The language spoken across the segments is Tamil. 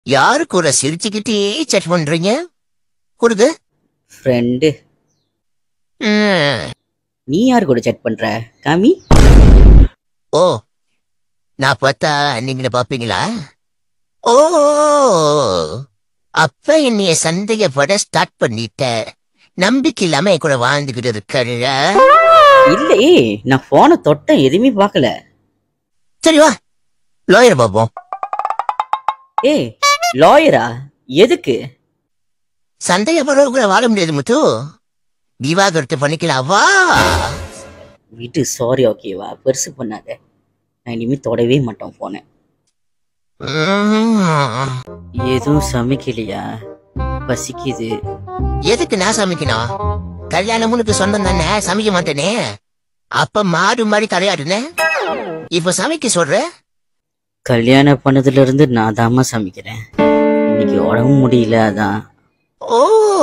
யாரு கூட சிரிச்சுக்கிட்டே செட் பண்றீங்க கொடுங்க ஃப்ரெண்டு ம். நீ யார் கூட செக் பண்ற காமி ஓ நான் பார்த்தா நீங்க பாப்பீங்களா ஓ அப்ப என்னைய சந்தேகப்பட ஸ்டார்ட் பண்ணிட்ட நம்பிக்கை இல்லாம என் கூட வாழ்ந்துகிட்டு இருக்கல இல்லையே நான் போனை தொட்டேன் எதுவுமே பார்க்கல சரி வா லாயர் பாப்போம் ஏய் லாயரா எதுக்கு சந்தேகப்படுற கூட வாழ முடியாது முத்து விவாகரத்து பண்ணிக்கலாம் வா விடு சாரி ஓகேவா பெருசு பண்ணாத நான் இனிமே தொடவே மாட்டோம் போனை உம். எதுவும் சமைக்கலையா பசிக்குது எதுக்கு நான் சமைக்கணும் கல்யாணம் உனக்கு சொந்தம் தானே சமைக்க மாட்டேனே அப்ப மாடு மாதிரி தலையாடுனே இப்ப சமைக்க சொல்ற கல்யாணம் பண்ணதுல இருந்து நான் தாம்மா சமைக்கிறேன் இன்னைக்கு உடம்பு முடியல அதான் ஓ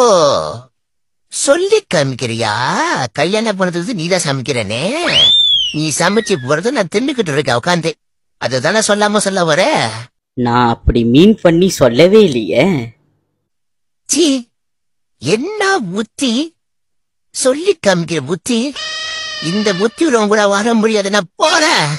சொல்லி காமிக்கிறியா கல்யாணம் பண்ணதுக்கு நீதான் சமைக்கிறனே நீ சமைச்சு போறது நான் தின்னுக்கிட்டு இருக்கேன் உட்காந்து அதுதானே சொல்லாம சொல்ல வர நான் அப்படி மீன் பண்ணி சொல்லவே இல்லையே சீ என்ன புத்தி சொல்லி காமிக்கிற புத்தி இந்த புத்தி உன் கூட வர முடியாது நான் போறேன்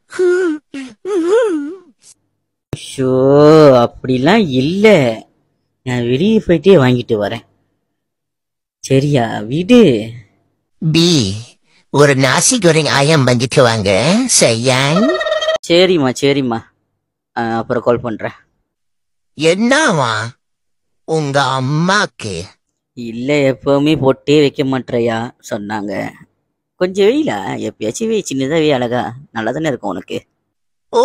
ஷோ அப்படிலாம் இல்ல நான் வெளியே போயிட்டே வாங்கிட்டு வரேன் சரியா விடு பி ஒரு நாசி கோரிங் ஆயம் வாங்கிட்டு வாங்க செய்யான் சரிம்மா சரிம்மா ஆ, அப்புறம் கால் பண்றேன் என்னவா உங்க அம்மாக்கு இல்ல எப்பவுமே பொட்டே வைக்க மாட்டேயா சொன்னாங்க கொஞ்சம் வெயிலா எப்பயாச்சும் வை சின்னதா வை அழகா நல்லா தானே இருக்கும் உனக்கு ஓ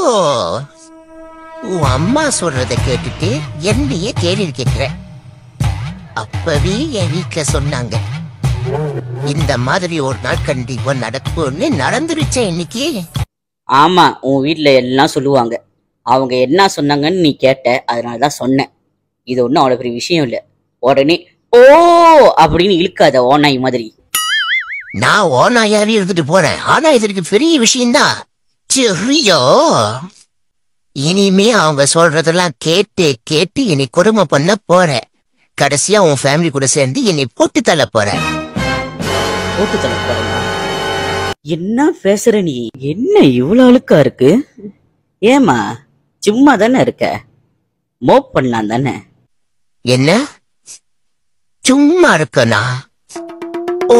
உன் அம்மா சொல்றத கேட்டுட்டு என்னையே கேள்வி கேட்கிற அப்பவே என் வீட்டுல சொன்னாங்க இந்த மாதிரி ஒரு நாள் கண்டிப்பா நடக்கும்னு நடந்துருச்சே இன்னைக்கு ஆமா உன் வீட்ல எல்லாம் சொல்லுவாங்க அவங்க என்ன சொன்னாங்கன்னு நீ கேட்ட அதனால தான் சொன்னேன் இது ஒன்றும் அவ்வளோ பெரிய விஷயம் இல்லை உடனே ஓ அப்படின்னு இழுக்காத ஓநாய் மாதிரி நான் ஓனாயாவே இருந்துட்டு போறேன் ஆனா இதற்கு பெரிய விஷயம்தான் சரியோ இனிமே அவங்க சொல்றதெல்லாம் கேட்டு கேட்டு என்னை கொடுமை பண்ண போறேன் கடைசியா உன் ஃபேமிலி கூட சேர்ந்து என்னை போட்டு தள்ள போறேன் போட்டு தள்ள போறேனா? என்ன பேசுற நீ என்ன இவ்வளவு அழுக்கா இருக்கு ஏமா சும்மா தானே இருக்க மோப் பண்ணலாம் தானே என்ன சும்மா இருக்கனா ஓ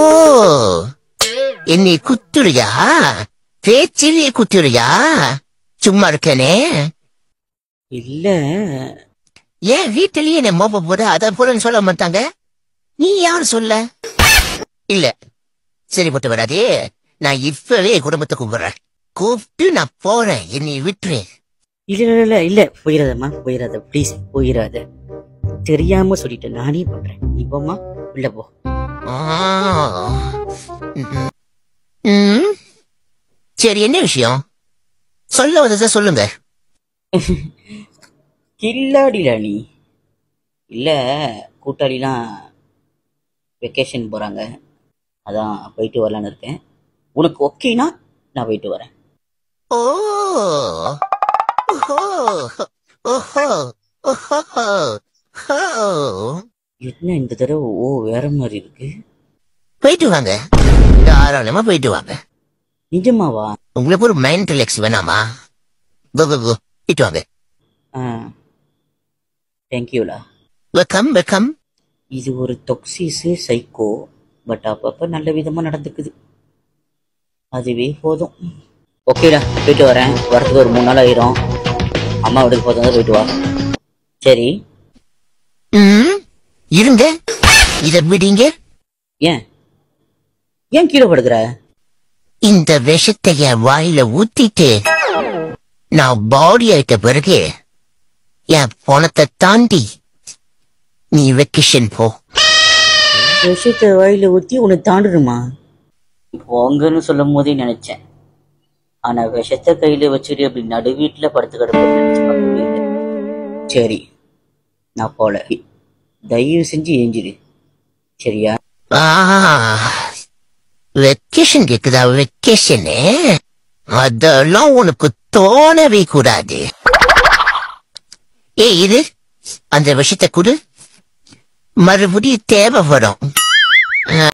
என்னை குத்துறியா பேச்சிலே குத்துறியா சும்மா இருக்கனே இல்ல ஏன் வீட்டிலேயே என்ன மோப்ப போட அத போலன்னு சொல்ல மாட்டாங்க நீ யார் சொல்ல இல்ல சரிப்பட்டு வராதே நான் இப்பவே என் குடும்பத்தை கூப்பிடுறேன் கூப்பிட்டு நான் போறேன் என்னை விட்டுரு இல்ல இல்ல இல்ல இல்ல போயிடாதம்மா போயிடாத ப்ளீஸ் போயிடாத தெரியாம சொல்லிட்டேன் நானே பண்றேன் நீ போம்மா உள்ள போ ஆ. ம். ம். சரி என்ன விஷயம் சொல்ல வந்ததை சொல்லுங்க கில்லாடிடா நீ இல்ல கூட்டாளிலாம் வெக்கேஷன் போறாங்க அதான் போயிட்டு வரலான்னு இருக்கேன் உனக்கு ஓகேனா நான் போயிட்டு வரேன் ஓ ஓஹோ ஓஹோ ஓஹோ ஹோ. என்ன இந்த தடவை ஓ வேற மாதிரி இருக்கு போயிட்டு வாங்க தாராளமா போயிட்டு வாங்க நிஜமாவா உங்களுக்கு ஒரு மைண்ட் ரிலாக்ஸ் வேணாமா கோ கோ கோ போயிட்டு வாங்க ஆ தேங்க்யூலா வெல்கம் வெல்கம் இது ஒரு தொக்சிஸு சைக்கோ பட் அப்பப்ப நல்ல விதமா நடந்துக்குது அதுவே போதும் ஓகேடா போயிட்டு வரேன் வரதுக்கு ஒரு மூணு நாள் ஆயிரும் அம்மா வீட்டுக்கு போதும் போயிட்டு வா சரி ம் இருங்க இத விடுங்க ஏன் ஏன் கீழே படுக்கிற இந்த விஷத்தை என் வாயில ஊத்திட்டு நான் பாடி ஆயிட்ட பிறகு என் பணத்தை தாண்டி நீ வெக்கேஷன் போ விஷயத்த வாயில ஊத்தி உன்னை தாண்டணுமா போங்கன்னு சொல்லும் போதே நினைச்சேன் ஆனா விஷத்தை கையில வச்சுட்டு அப்படி நடு வீட்டுல படுத்து கிடப்பேன்னு நினைச்சு பார்க்க முடியல சரி நான் போல தயவு செஞ்சு ஏஞ்சிடு சரியா வெக்கேஷன் கேக்குதா வெக்கேஷனு அதெல்லாம் உனக்கு தோணவே கூடாது ஏய் இது அந்த விஷயத்தை குடு மறுபடியும் தேவை வரும்